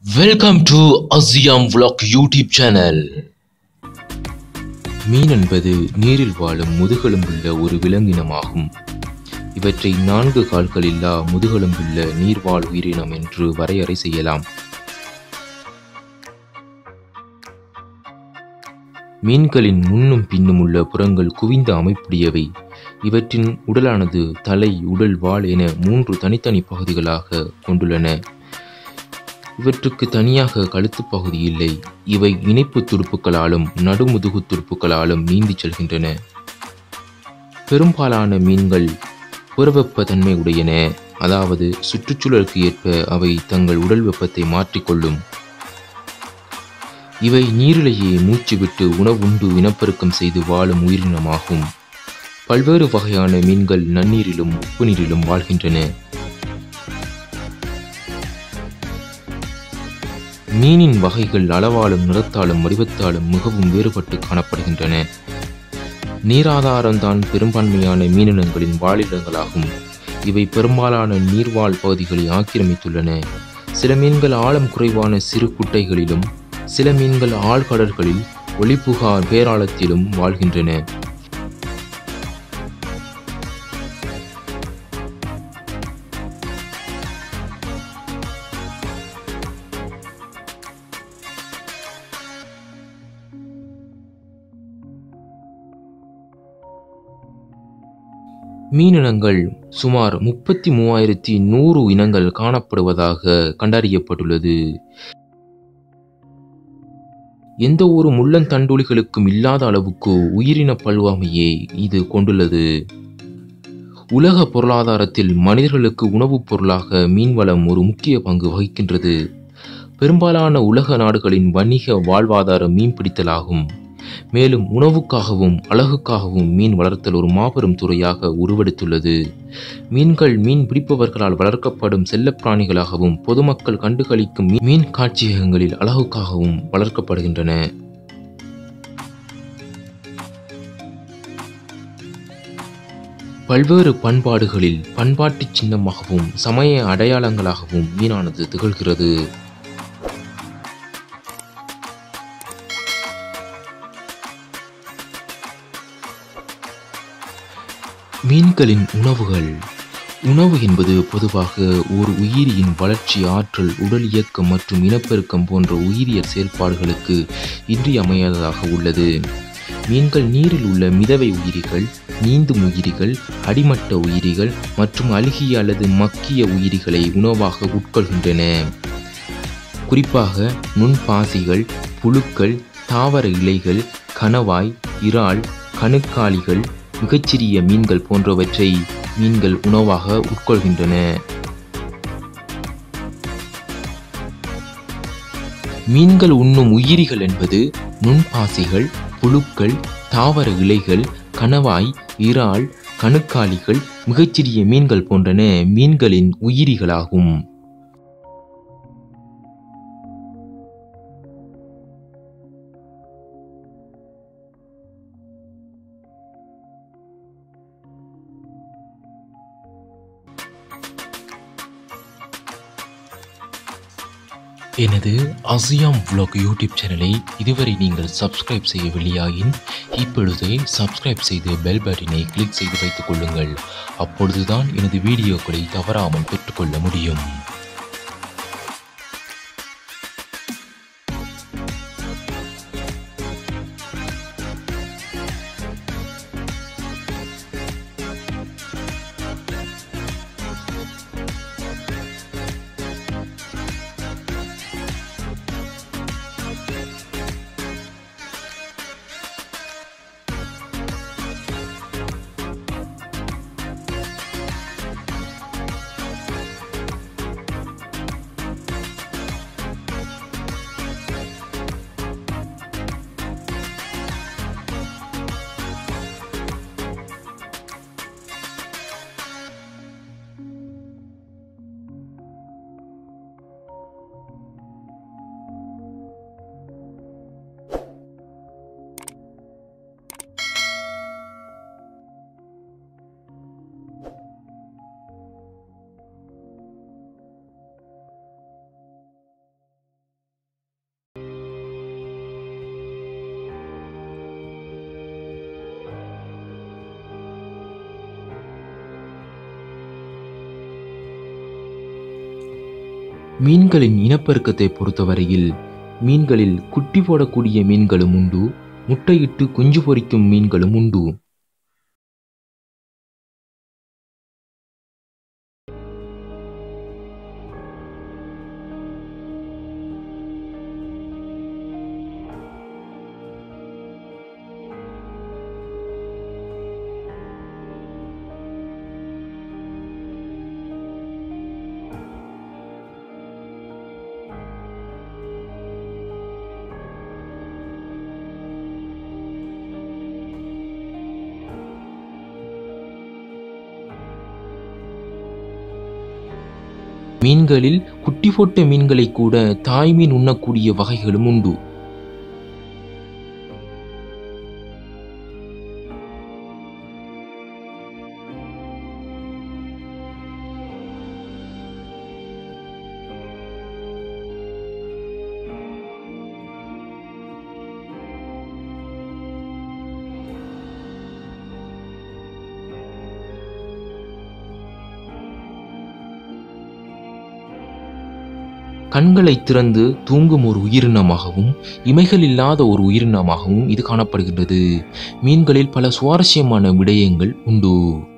welcome to அசியாம் vlog YouTube channel மீன் என்பது நீரில் வாழும் முதுகெலும்புள்ள ஒரு விலங்கினமாகும் இவற்றை நான்கு கால்களில்லா முதுகெலும்புள்ள நீர்வாழ் உயிரினம் என்று வரையறை செய்யலாம் மீன்களின் முன்னும் பின்னும் உள்ள புறங்கள் குவிந்த அமைப்புடையவை இவற்றின் உடலானது தலை உடல் வால் என மூன்று தனித்தனி பகுதிகளாக கொண்டுள்ளன இவற்றுக்கு தனியாக கழுத்துப் பகுதி இல்லை இவை இணைப்பு துடுப்புகளாலும் நடுமுதுகு துடுப்புகளாலும் நீந்திச் செல்கின்றன பெரும்பாலான மீன்கள் புறவெப்ப தன்மை உடையன அதாவது சுற்றுச்சூழலுக்கு ஏற்ப அவை தங்கள் உடல் வெப்பத்தை மாற்றிக்கொள்ளும் இவை நீரிலேயே மூச்சு விட்டு உணவுண்டு இனப்பெருக்கம் செய்து வாழும் உயிரினமாகும் பல்வேறு வகையான மீன்கள் நன்னீரிலும் உப்பு நீரிலும் வாழ்கின்றன மீனின் வகைகள் அளவாலும் நிறத்தாலும் வடிவத்தாலும் மிகவும் வேறுபட்டு காணப்படுகின்றன நீராதாரம்தான் பெரும்பான்மையான மீனினங்களின் வாழிடங்களாகும் இவை பெரும்பாலான நீர்வாழ் பகுதிகளை ஆக்கிரமித்துள்ளன சில மீன்கள் ஆழம் குறைவான சிறு குட்டைகளிலும் சில மீன்கள் ஆழ்கடல்களில் ஒளிபுகா பேராளத்திலும் வாழ்கின்றன மீனினங்கள் சுமார் முப்பத்தி மூவாயிரத்தி நூறு இனங்கள் காணப்படுவதாக கண்டறியப்பட்டுள்ளது எந்த ஒரு முள்ளந்தண்டுளிகளுக்கும் இல்லாத அளவுக்கு உயிரின பல்வாமையை இது கொண்டுள்ளது உலக பொருளாதாரத்தில் மனிதர்களுக்கு உணவுப் பொருளாக மீன்வளம் ஒரு முக்கிய பங்கு வகிக்கின்றது பெரும்பாலான உலக நாடுகளின் வணிக வாழ்வாதாரம் மீன்பிடித்தலாகும் மேலும் உணவுக்காகவும் அழகுக்காகவும் மீன் வளர்த்தல் ஒரு மாபெரும் துறையாக உருவெடுத்துள்ளது மீன்கள் மீன் பிடிப்பவர்களால் வளர்க்கப்படும் செல்லப்பிராணிகளாகவும் பொதுமக்கள் கண்டுகளிக்கும் மீன் காட்சியகங்களில் அழகுக்காகவும் வளர்க்கப்படுகின்றன பல்வேறு பண்பாடுகளில் பண்பாட்டு சின்னமாகவும் சமய அடையாளங்களாகவும் மீனானது திகழ்கிறது மீன்களின் உணவுகள் உணவு என்பது பொதுவாக ஒரு உயிரியின் வளர்ச்சி ஆற்றல் உடல் இயக்கம் மற்றும் இனப்பெருக்கம் போன்ற உயிரியல் செயல்பாடுகளுக்கு இன்றியமையாததாக உள்ளது மீன்கள் நீரில் உள்ள மிதவை உயிரிகள் நீந்தும் உயிரிகள் அடிமட்ட உயிரிகள் மற்றும் அழுகிய அல்லது மக்கிய உயிரிகளை உணவாக உட்கொள்கின்றன குறிப்பாக நுண்பாசிகள் புழுக்கள் தாவர இலைகள் கணவாய் இறால் கணுக்காலிகள் மிகச்சிறிய மீன்கள் போன்றவற்றை மீன்கள் உணவாக உட்கொள்கின்றன மீன்கள் உண்ணும் உயிரிகள் என்பது நுண்பாசிகள் புழுக்கள் தாவர இலைகள் கணவாய் இறால் கணுக்காலிகள் மிகச்சிறிய மீன்கள் போன்றன மீன்களின் உயிரிகளாகும் எனது அசியாம் vlog யூடியூப் சேனலை இதுவரை நீங்கள் சப்ஸ்கிரைப் செய்யவில்லையாயின் இப்பொழுதே சப்ஸ்கிரைப் செய்து பெல் பட்டனை கிளிக் செய்து வைத்துக் கொள்ளுங்கள் அப்பொழுதுதான் எனது வீடியோக்களை தவறாமல் பெற்றுக்கொள்ள முடியும் மீன்களின் இனப்பெருக்கத்தை பொறுத்தவரையில் மீன்களில் குட்டி போடக்கூடிய மீன்களும் உண்டு முட்டையிட்டு குஞ்சு பொரிக்கும் மீன்களும் உண்டு மீன்களில் குட்டி போட்ட மீன்களை கூட தாய் மீன் உண்ணக்கூடிய வகைகளும் உண்டு கண்களை திறந்து தூங்கும் ஒரு உயிரினமாகவும் இமைகள் இல்லாத ஒரு உயிரினமாகவும் இது காணப்படுகின்றது மீன்களில் பல சுவாரஸ்யமான விடயங்கள் உண்டு